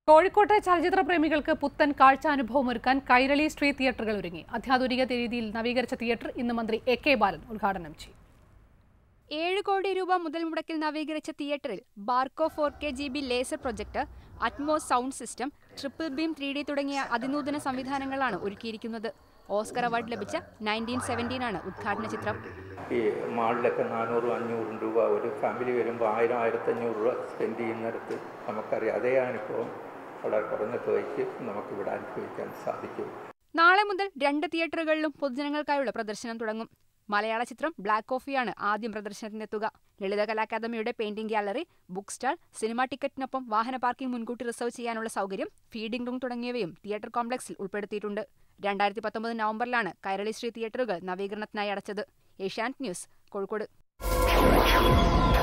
കോഴിക്കോട്ടെ ചലച്ചിത്ര പ്രേമികൾക്ക് പുത്തൻ കാഴ്ചാനുഭവം ഒരുക്കാൻ കൈരളി സ്ട്രീറ്റ് തിയേറ്ററുകൾ ഒരുങ്ങി അത്യാധുനിക രീതിയിൽ നവീകരിച്ച തിയേറ്റർ ഇന്ന് മന്ത്രി എ കെ ബാലൻ ഉദ്ഘാടനം ചെയ്യും ഏഴ് കോടി രൂപ മുതൽ മുടക്കിൽ നവീകരിച്ച തിയേറ്ററിൽ Barco four K G B laser projector Atmos sound system triple beam three D തുടങ്ങിയ അതിനൂതന സംവിധാനങ്ങളാണ് ഒരുക്കിയിരിക്കുന്നത് ഓസ്കർ അവാർഡ് ലഭിച്ച നയൻറ്റീൻ സെവൻറ്റീനാണ് ഉദ്ഘാടന ചിത്രം ഈ മാളിലൊക്കെ നാനൂറും അഞ്ഞൂറും രൂപ ഒരു ഫാമിലി വരുമ്പോൾ ആയിരം ആയിരത്തഞ്ഞൂറ് രൂപ സ്പെൻഡ് ചെയ്യുന്നിടത്ത് നമുക്കറിയാം അതേ അനുഭവം വളരെ കുറഞ്ഞ തുകയ്ക്ക് നമുക്കിവിടെ അനുഭവിക്കാൻ സാധിക്കും നാളെ മുതൽ രണ്ട് തിയേറ്ററുകളിലും പൊതുജനങ്ങൾക്കായുള്ള പ്രദർശനം തുടങ്ങും മലയാള ചിത്രം ബ്ലാക്ക് കോഫിയാണ് ആദ്യം പ്രദർശനത്തിനെത്തുക ലളിതകലാ അക്കാദമിയുടെ painting gallery book stall cinema ടിക്കറ്റിനൊപ്പം വാഹന പാർക്കിംഗ് മുൻകൂട്ടി റിസർവ് ചെയ്യാനുള്ള സൗകര്യം ഫീഡിംഗ് റൂം തുടങ്ങിയവയും തിയേറ്റർ കോംപ്ലക്സിൽ ഉൾപ്പെടുത്തിയിട്ടുണ്ട് രണ്ടായിരത്തി പത്തൊമ്പത് നവംബറിലാണ് കൈരളി ശ്രീ തിയേറ്ററുകൾ നവീകരണത്തിനായി അടച്ചത് ഏഷ്യാനെറ്റ് ന്യൂസ് കോഴിക്കോട്